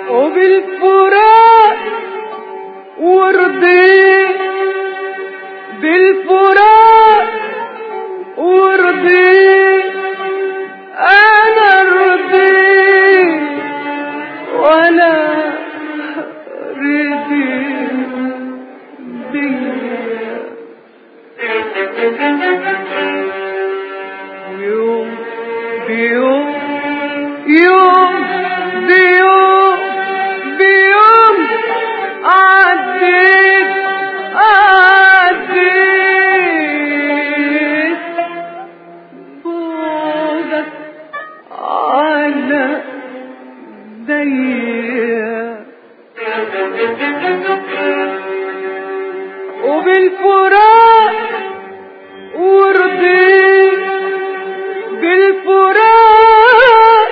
وبالفراق ورضيت بالفراق ورضيت انا رضيت وانا رضيت بيا يوم بيوم يوم بيوم بيوم عديت عديت بعدك على ضيق وبالفراق ورضيت بالفراق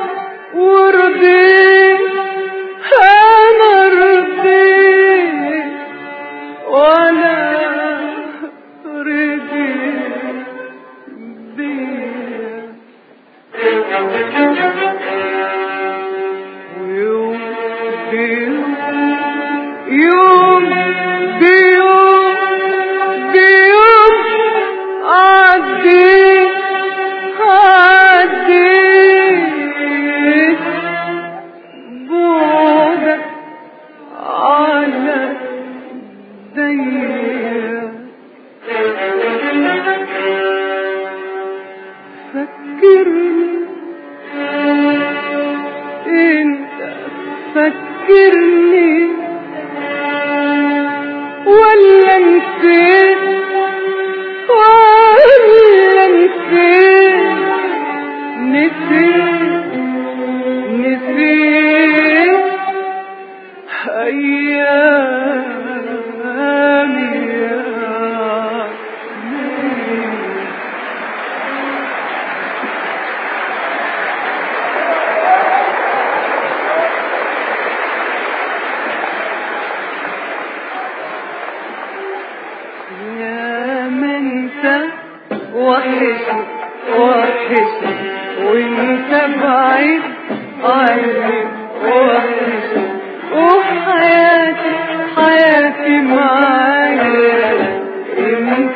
ورضيت انا رضيت وانا رضيت بيا ويوم بيوم يوم بيوم بيوم عديت عديت بعدك على ضيق فكرني انت فكرني ولا نسيت ولا نسيت نسيت نسيت أيامي يا يا من انت وحش وحش وانت بعيد عني وحش وحياتي حياتي معايا انت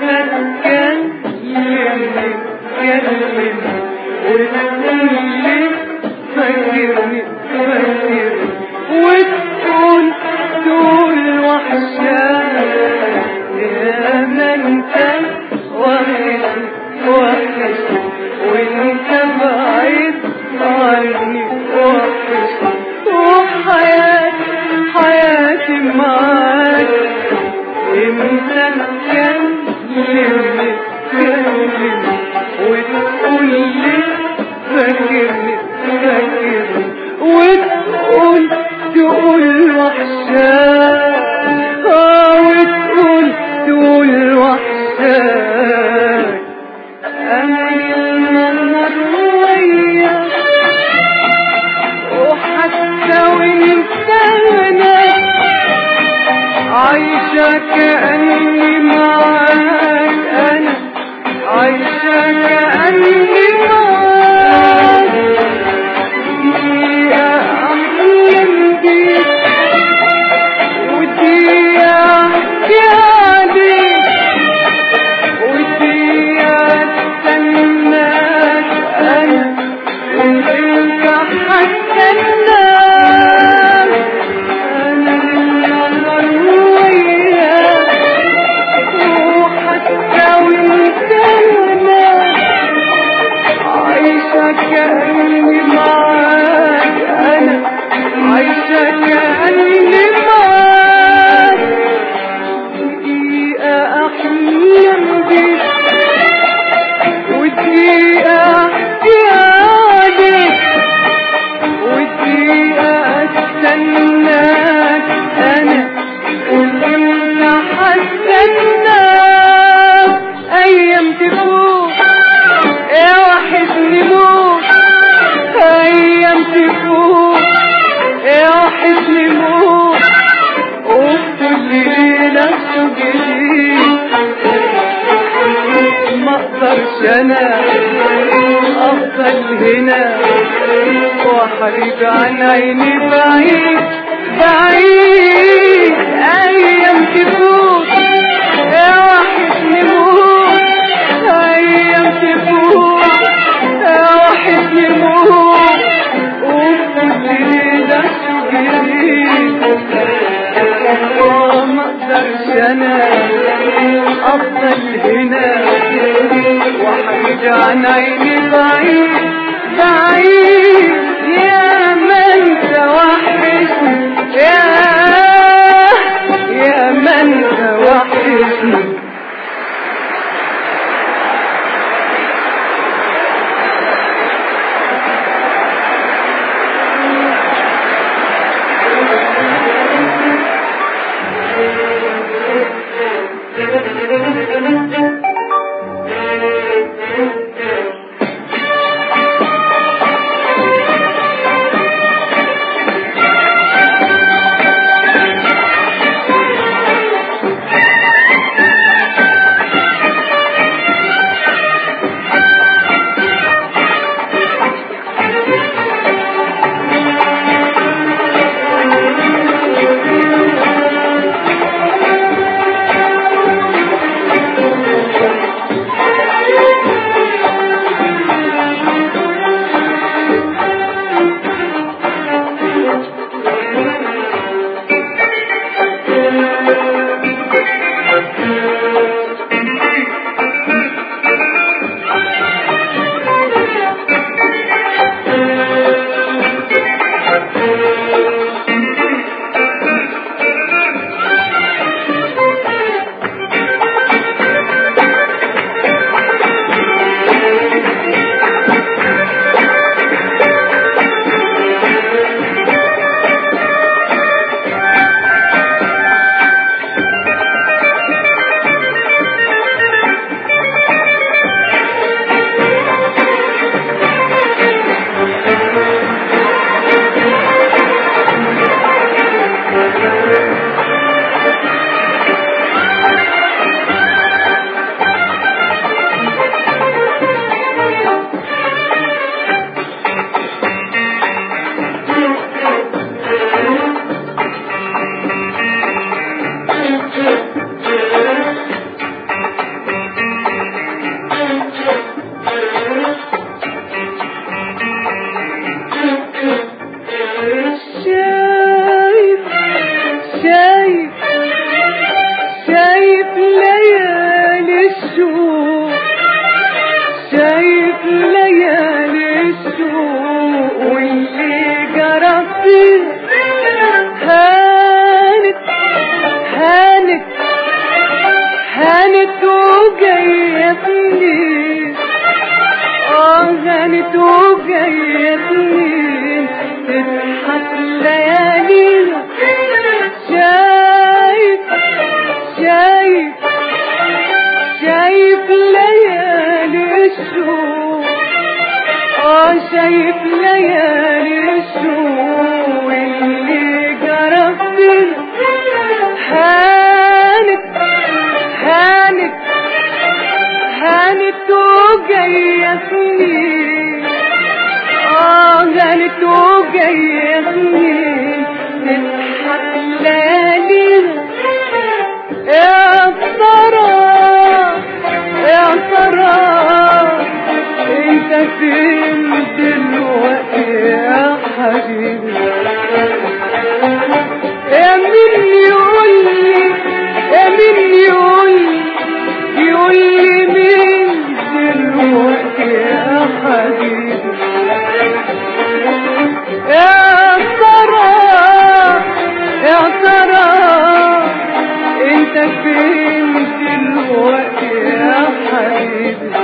تكلمني تكلمني وتقولي فاكرني فاكرني وتقول تقول وحشاني يا من انت وحش وحش وانت بعيد عني وحش وحياتي حياتي معاك انت تكلمني تكلمني وتقول لي فاكرني فاكرني وتقول تقول وحشاك اه وتقول تقول وحشاك انا المنظر وياك وحتى وانت هناك عايشة كأني معاك أنا عايشة كأني معاك دقيقة أحلم بيك ودقيقة أحكي عليك ودقيقة أستناك أنا وأنت هستناك أنا النهار وياك وحتى وأنت هناك حبيب عن عيني بعيد بعيد ايام تفوت يا واحد نموت ايام تفوت يا واحد نموت وفوت ليلة جديد ما اقدرش انا افضل هنا وحيد عن عيني بعيد بعيد يا من توحشني يا يا من توحشني شايف شايف شايف ليالي الشوق شايف ليالي الشوق واللي جرى فيه هانت هانت هانت وجايتني اه هانت وجايتني تضحك لياليها شايف شايف شايف ليالي الشوق اه شايف ليالي الشوق اللي جرى فيها هانت هانت هانت وجايتني اه هانت وجايتني تضحك لياليها يا ترى يا ترى انت فين دلوقتي يا حبيبي يا مين يقول لي يا مين يقول لي يقول لي مين دلوقتي يا حبيبي يا ترى يا ترى انت فين دلوقتي يا حبيبي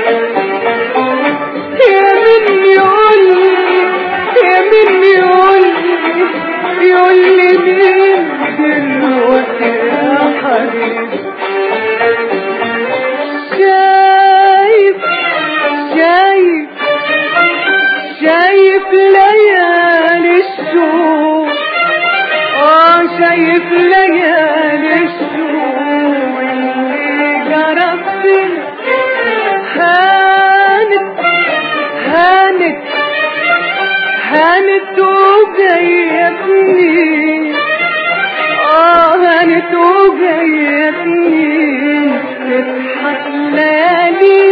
يا مين يقول لي يا مين يقول لي يقول لي مين دلوقتي يا حبيبي شايف شايف شايف ليالي الشوق اه شايف ليالي الشوق اللي جرى فيها هانت هانت هانت هانت وجايبني اه هانت وجايبني تضحك ليالي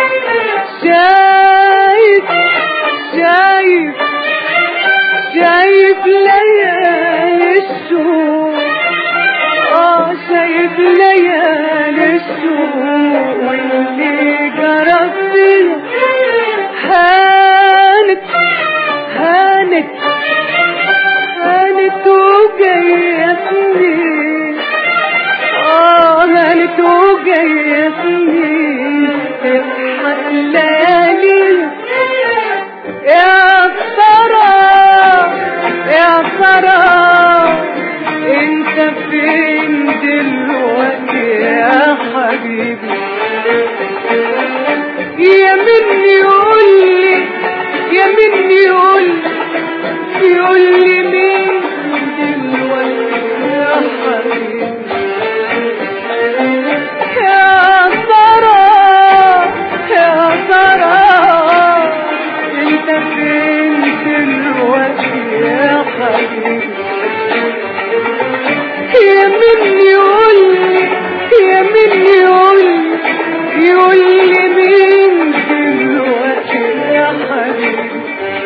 شايف شايف شايف ليالي الشوق اه شايف ليالي الشوق واللي جرت هانت هانت هانت وجايتني اه هانت وجايتني تضحك ليالي يا ترى يا ترى انت فين دلوقتي يا حبيبي يا مني يقول لي يا مني يقول يقول لي مين دلوقتي يا حبيبي يا ترى يا ترى انت فين دلوقتي يا حبيبي يا مني يقول لي يا مني يقول يقول لي مين دلوقتي يا حبيبي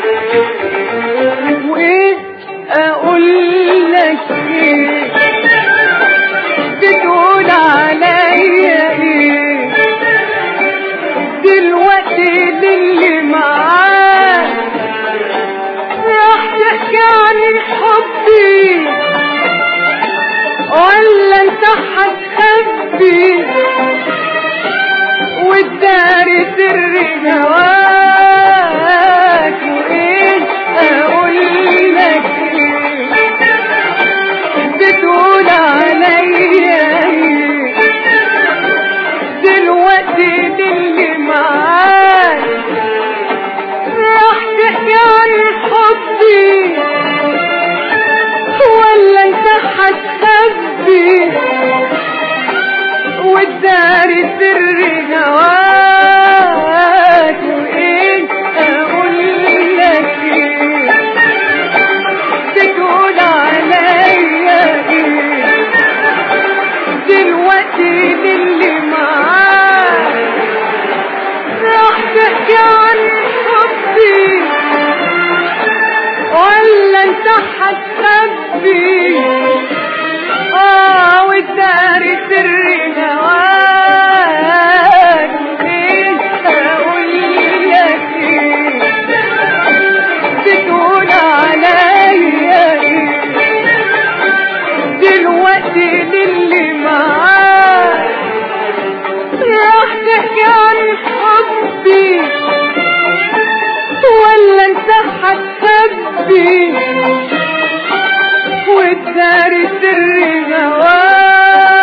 وايه اقول لك ايه بتقول عليا ايه دلوقتي للي معاك راح تحكي عن حبي ولا انت هتخبي والداري سر جواك وايه اقول لك ايه بتقول عليا ايه دلوقتي للي معاك راح تحكي عن حبي ولا انت هتخبي والداري سر جواك وايه اقول لك ايه بتقول عليا ايه دلوقتي للي معاك راح تحكي عن حبي ولا انت هتخبي اه والداري سر جواك ايه اقول لك ايه بتقول عليا ايه دلوقتي للي معاك راح تحكي عن حبي ولا انت هتخبي والداري سر جواك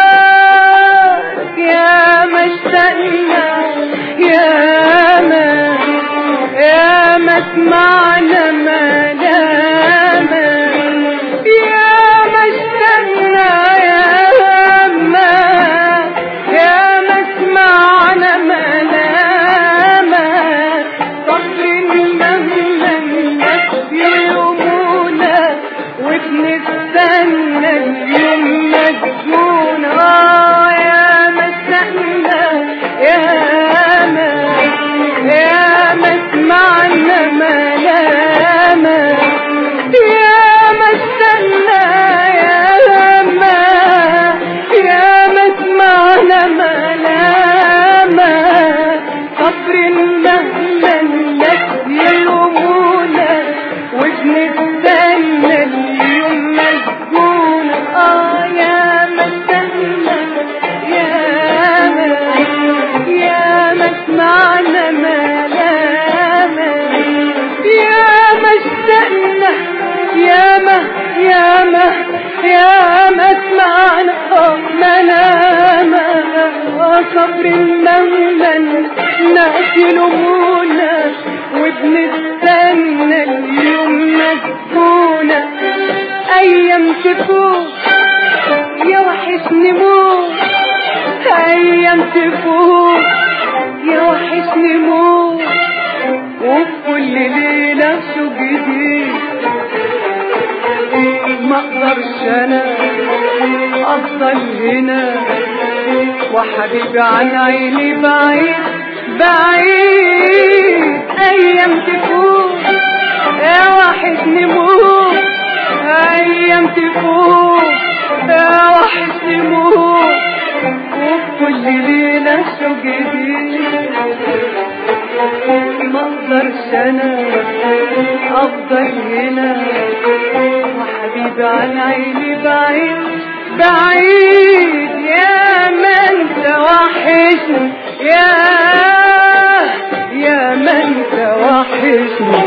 يا ما اشتقنا يا ما يا ما سمعنا ملامة يا ما اشتقنا يا ما يا ما سمعنا ملامة صبر مهما الناس يلومونا وبنستنى اليوم مسجون اه يا ما استنى يا ما يا ما سمعنا ملامة يا ما استنى يا ما يا ما سمعنا ملامة صبر مهما الناس يلومونا وبنستنى اليوم مسجون اه يا ما استنى يا ما يا ما سمعنا ملامة يا ما اشتقنا يا ما يا ما يا ما سمعنا آه ملامة آه صبر مهما ناس يلومونا وبنستنى اليوم مسكونة أيام تفوت يا وحشني موت أيام تفوت يا وحشني موت وفي كل ليلة شو جديد ما اقدرش انا افضل هنا وحبيبي عن عيني بعيد بعيد ايام تفوت يا واحد نموت ايام تفوت يا واحد نموت وكل ليلة شوق جديد ما اقدرش انا افضل هنا وحبيبي عن عيني بعيد بعيد يا من توحشني يا يا من توحشني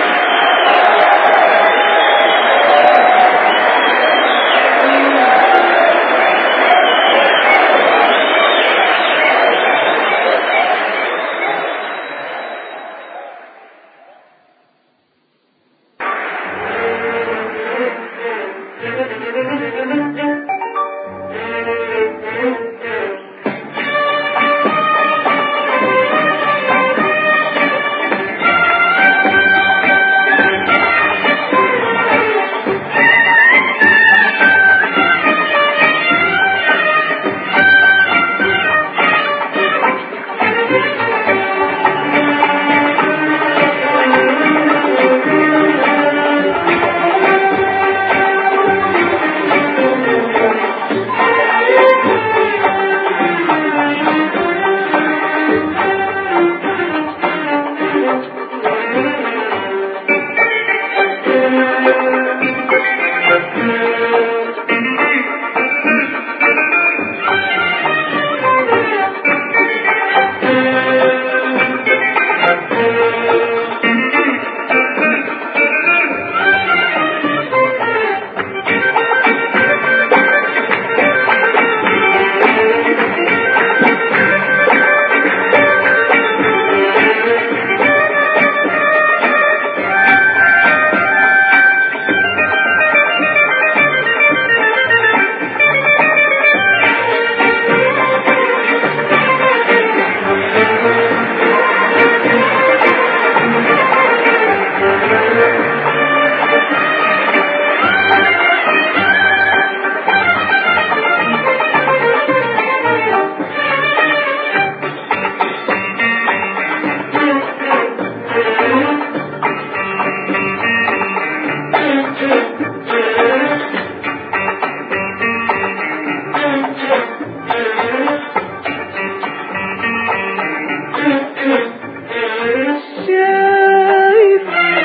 شايف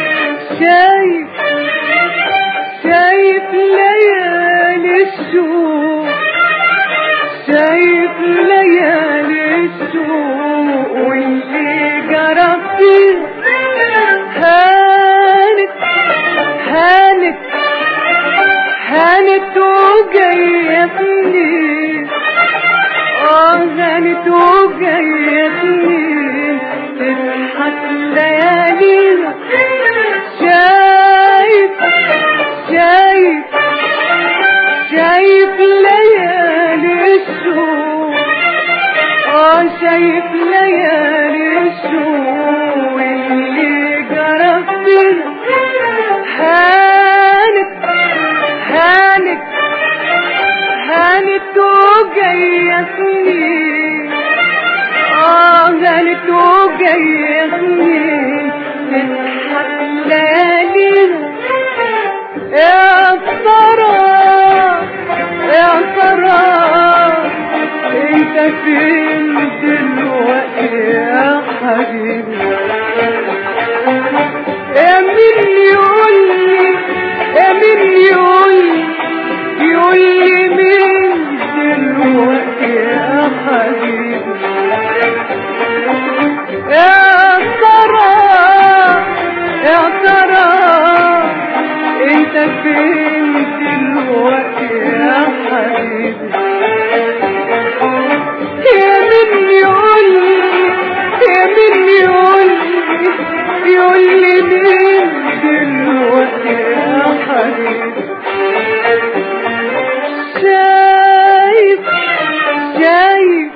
شايف شايف ليالي الشوق شايف ليالي الشوق واللي جرى فيه هانت هانت هانت وجايتني اه هانت وجايتني تضحك ليالينا شايف شايف شايف ليالي الشوق اه شايف ليالي الشوق اللي جرى فينا هانت هانت هانت وجايتني اه هانت وجايتني تضحك ليالينا يا ترى يا ترى انت فين دلوقتي يا حبيبي يا مين يقول لي يا مين يقول لي يقول لي مين دلوقتي يا حبيبي يا ترى يا ترى انت فين دلوقتي يا حبيبي يا مين يقول لي يا مين يقول لي يقول لي مين دلوقتي يا حبيبي شايف شايف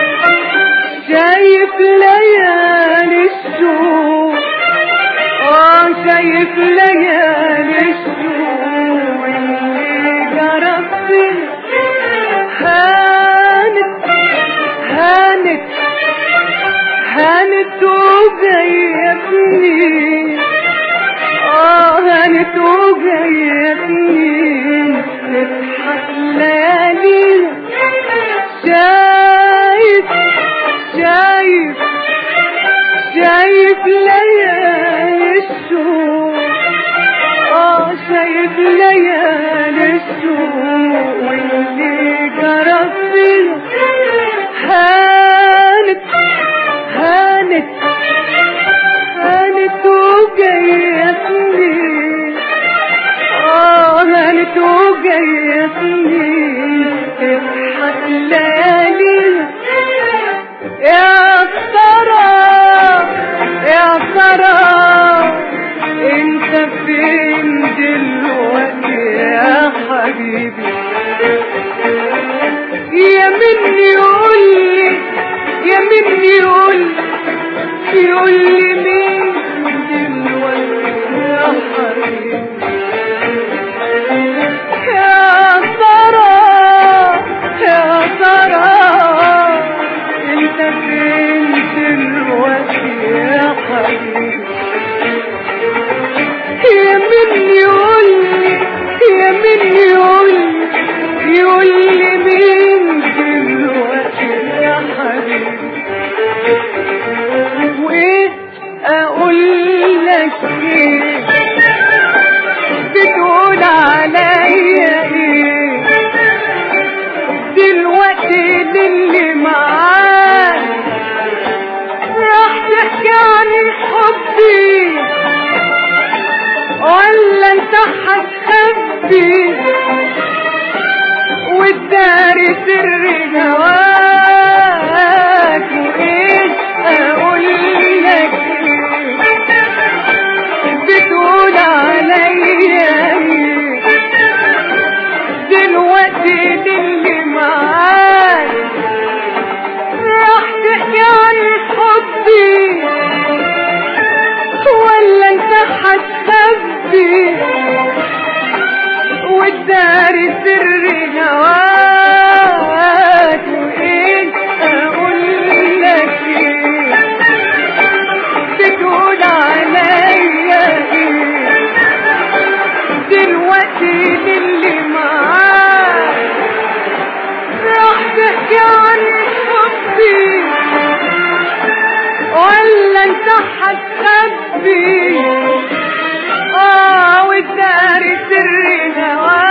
شايف ليالي الشوق اه شايف ليالي الشوق هانت وجايبني اه هانت وجايبني تضحك ليالي شايف شايف شايف ليالي الشوق اه شايف ليالي الشوق واللي جرى فيها هانت هانت هانت وجايتني اه هانت وجايتني تضحك ليالي يا ترى يا ترى انت فين دلوقتي يا حبيبي يا من يقول لي يا من يقول يقول لي مين دلوقتي يا حبيبي يا ترى يا ترى انت فين دلوقتي يا حبيبي يا من يقول لي يا من يقول لي يقول لي مين دلوقتي يا حبيبي وايه اقول لك ايه بتقول عليا ايه دلوقتي للي معاك راح تحكي عن حبي ولا انت هتخبي وتداري سر هواك وايه اقول لك ايه بتقول عليا ايه دلوقتي للي معاك راح تحكي عن حبي ولا انت هتخبي وتداري سر هواك وايه اقول لك ايه بتقول عليا ايه دلوقتي للي معاك راح تحكي عن حبي ولا انت هتخبي اه وتداري سر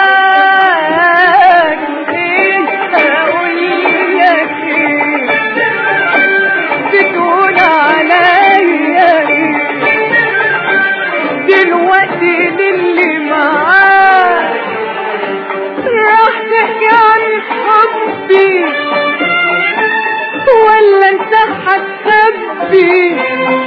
هواك ايه اقول لك ايه بتقول عليا ايه دلوقتي للي معاك راح تحكي عن حبي ولا انت هتخبي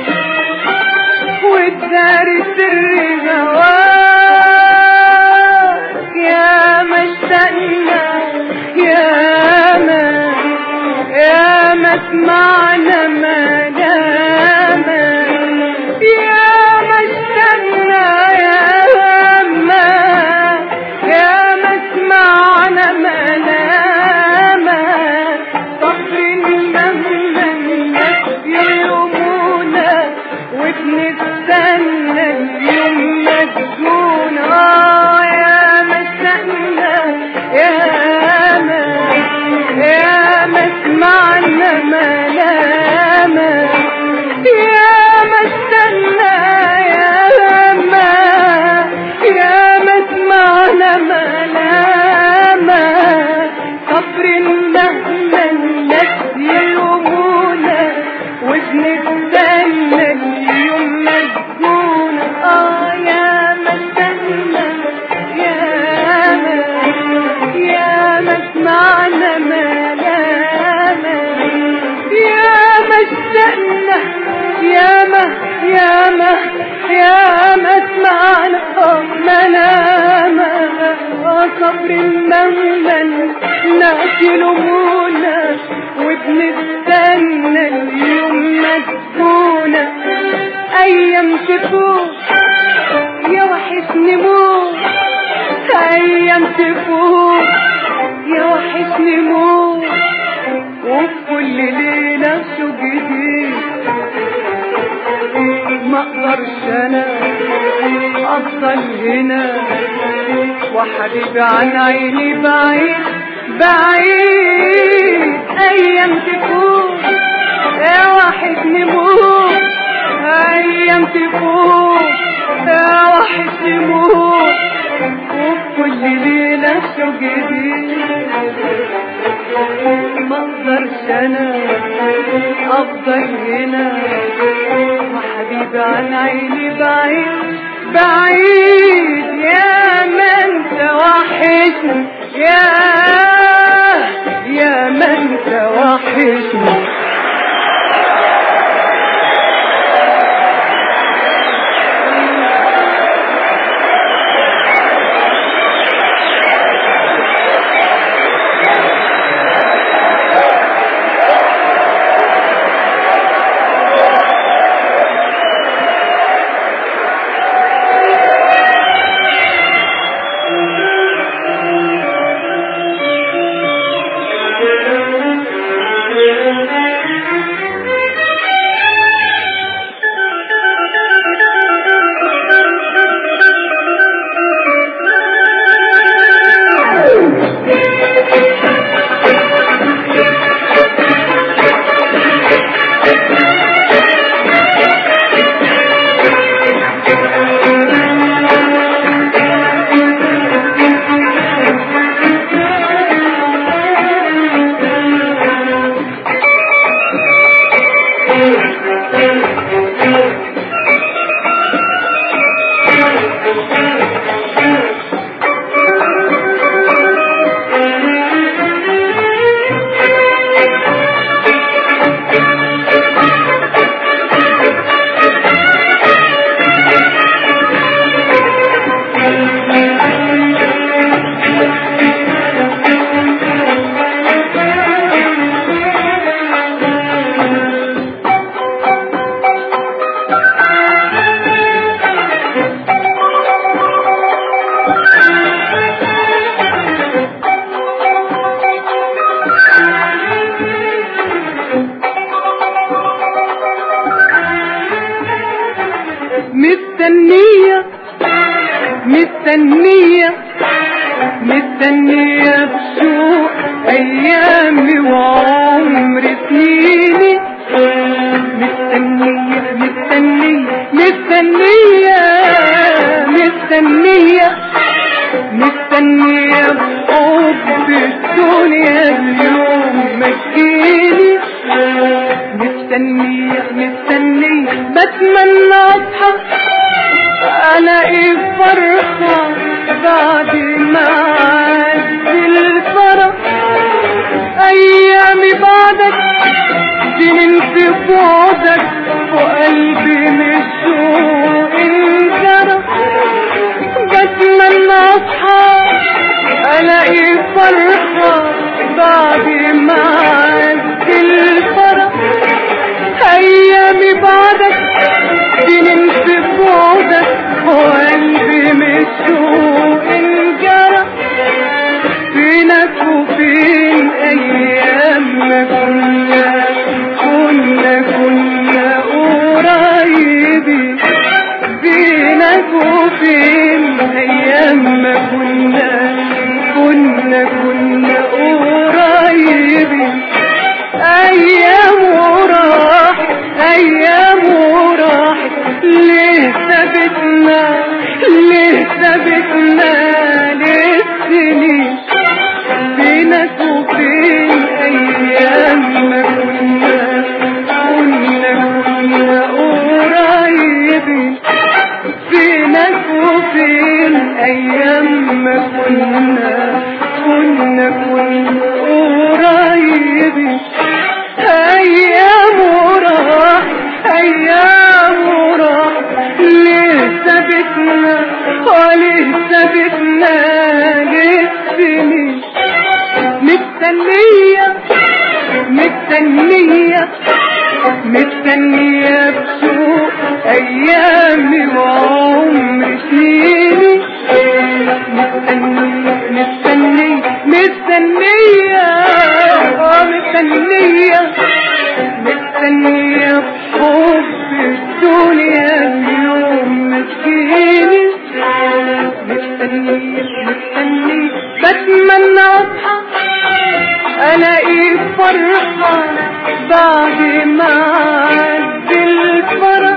وتداري سر هواك يا ما اشتقنا يا ما يا ما سمعنا ملاما يا ما اشتقنا يا ما يا ما سمعنا ملاما صبر مهما الناس يلومونا وبنستنى اليوم مسجون اه يا ما اشتقنا يا ما يا ما سمعنا ملاما يا ما استنى يا ما يا ما سمعنا ملاما صبر مهما الناس يلومونا وبنستنى اليوم مسجون اه يا ما استنى يا ما يا ما سمعنا ملاما يا ما اشتقنا يا ما يا ما يا ما سمعنا آه ملاما آه صبر مهما الناس يلومونا وبنستنى اليوم مسكونة أيام تفوت يا وحشني موت أيام تفوت يا وحشني موت وفي كل ليلة شو جديد ما اقدرش انا افضل هنا وحبيبي عن عيني بعيد بعيد ايام تكون يا واحد نموت ايام تكون يا واحد نموت وكل ليلة شوق جديد ما اقدرش انا افضل هنا وحبيبي عن عيني بعيد بعيد يا ما انت وحشني يا يا ما انت وحشني مستنية مستنية مستنية بشوق أيامي وعمر سنيني مستنية مستنية مستنية مستنية مستنية بحب الدنيا اليوم ما تجيلي مستنية مستنية بتمنى اصحى الاقي فرحة بعد ما عدي الفرح ايامي بعدك سنين في بعدك وقلبي من الشوق انجرح بتمنى اصحى الاقي فرحة بعد ما عدي الفرح ايامي بعدك سنين في بعدك وقلبي من الشوق انجرح فينك وفين ايام ما كنا كنا كنا قريبين بينك وفين ايام ما كنا كنا كنا قريبين ايام وراح ايام وراح ليه ثبتنا ليه ثبتنا للسنين بينك وبين ايام ما كنا كنا كنا قريبين بينك وبين ايام ما كنا كنا كنا قريبين ايام وراح ايام وراح ليه ثبتنا وليه ثبتنا للسنين مستنية مستنية مستنية بسوق أيامي وعمر سنيني مستنية مستنية مستنية آه مستنية مستنية بحب الدنيا اصحى الاقي فرحة بعد ما عدي الفرح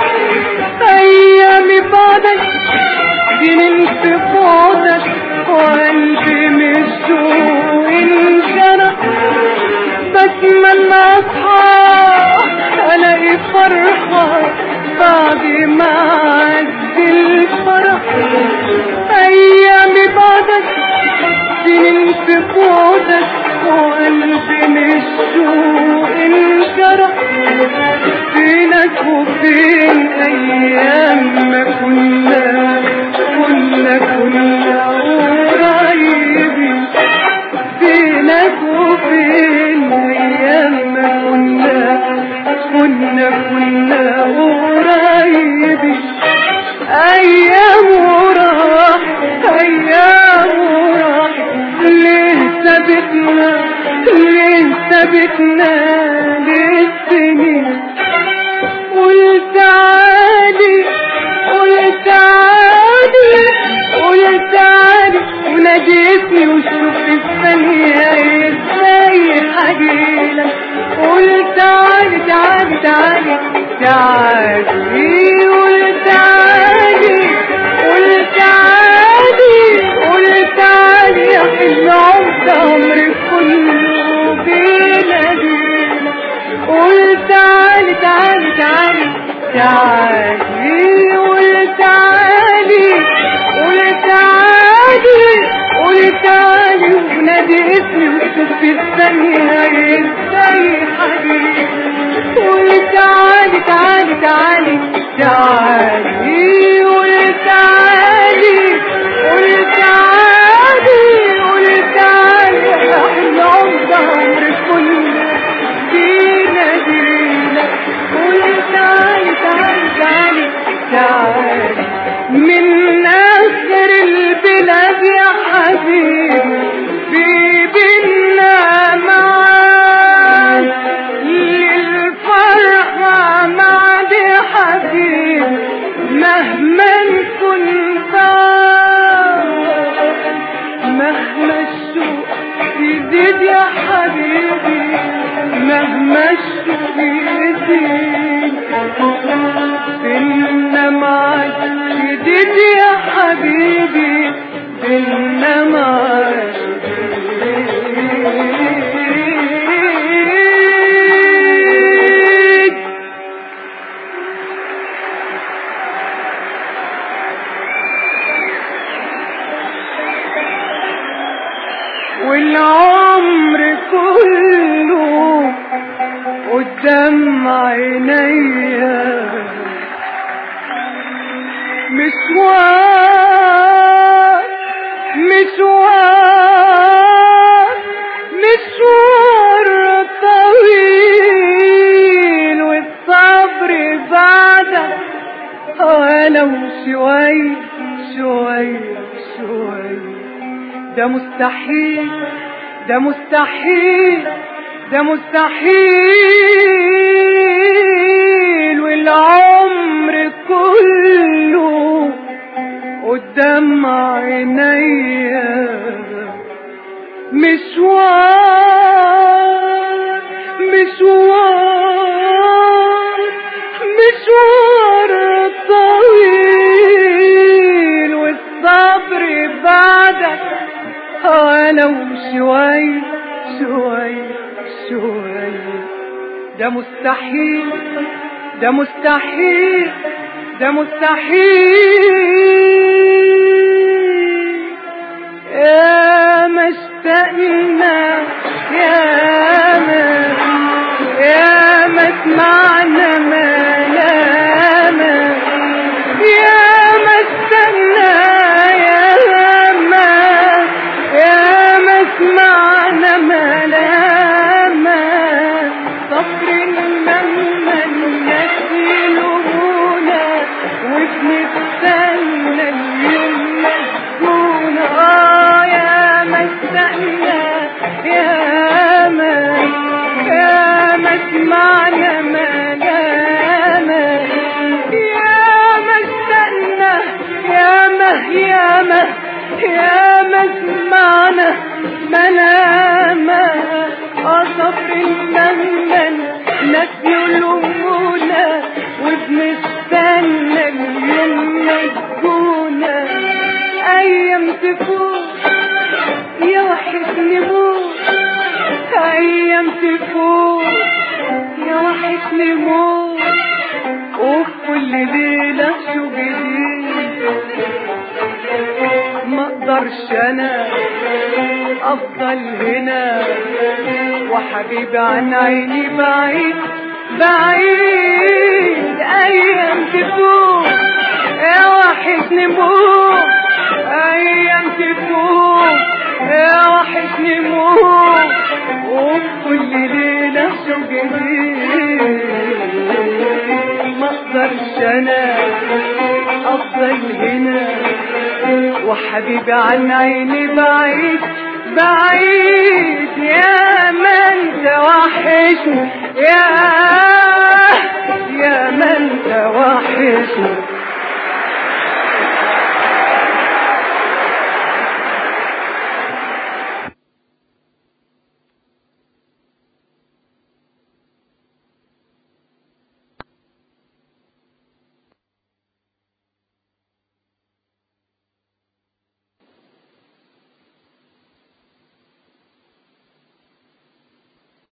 ايامي بعدك سنين في بعدك وقلبي من السوق انجرح بتمنى اصحى الاقي فرحة بعد ما عدي الفرح ايامي بعدك سنين في بعدك وقلبي من السوق انجرح فينك وفين ايام ما كنا كنا كنا قريبين فينك وفين ايام ما كنا كنا كنا قريبين ايام وراح ايام وراح ليه سابتنا ليه سابتنا للسنين قلت عادي قلت عادي قلت عادي وناديتني وشوف الثانية ازاي حجيلك قلت عادي تعالي تعالي تعالي قلت عادي قلت عادي قلت عادي يا حلم عمر عمري كله بيناديلك قلت تعالي تعالي تعالي تعالي قلت تعالي قلت تعالي قلت تعالي ونادي اسمي وشوف الثانية ازاي حبيبي قلت تعالي تعالي تعالي تعالي قلت تعالي قلت تعالي قلت تعالي يا حلم عمر عمري كله بيناديلك قولي تعالي تعالي تعالي تعالي من آخر البلاد يا حبيبي في بينا معاك للفرحة معد يا حبيبي مهما نكون بعاد مهما الشوق يزيد يا حبيبي مهما الشوق يزيد بينا معاك يزيد يا حبيبي بينا معاك يزيد. والعمر كله قدام عينيا مشوار مشوار مشوار طويل والصبر بعدك ولو شوي شوي شوي ده مستحيل ده مستحيل ده مستحيل والعمر كله قدام عينيا مشوار مشوار مشوار طويل والصبر بعدك ولو شوي شوي شوي ده مستحيل ده مستحيل ده مستحيل يا ما اشتقنا يا ما يا ما سمعنا ملاما يا ما استنى يا ما يا ما سمعنا ملاما صبر لما الناس يلومونا وبنستنى اليوم مسكون اه يا ما استنى يا ما يا ما سمعنا ملاما يا ما استنى يا ما يا ما يا ما سمعنا منامة أصف الممن ناس يلومونا وبنستنى اليوم يجونا أيام تفوت يا واحد نموت أيام تفوت يا واحد نموت وفي كل ليلة شو جديد ما اقدرش انا افضل هنا وحبيبي عن عيني بعيد بعيد ايام تفوت يا واحد نموت ايام تفوت يا واحد نموت وفي كل ليلة شو جديد ما اقدرش انا افضل هنا وحبيبي عن عيني بعيد بعيد يا من توحشني يا يا من توحشني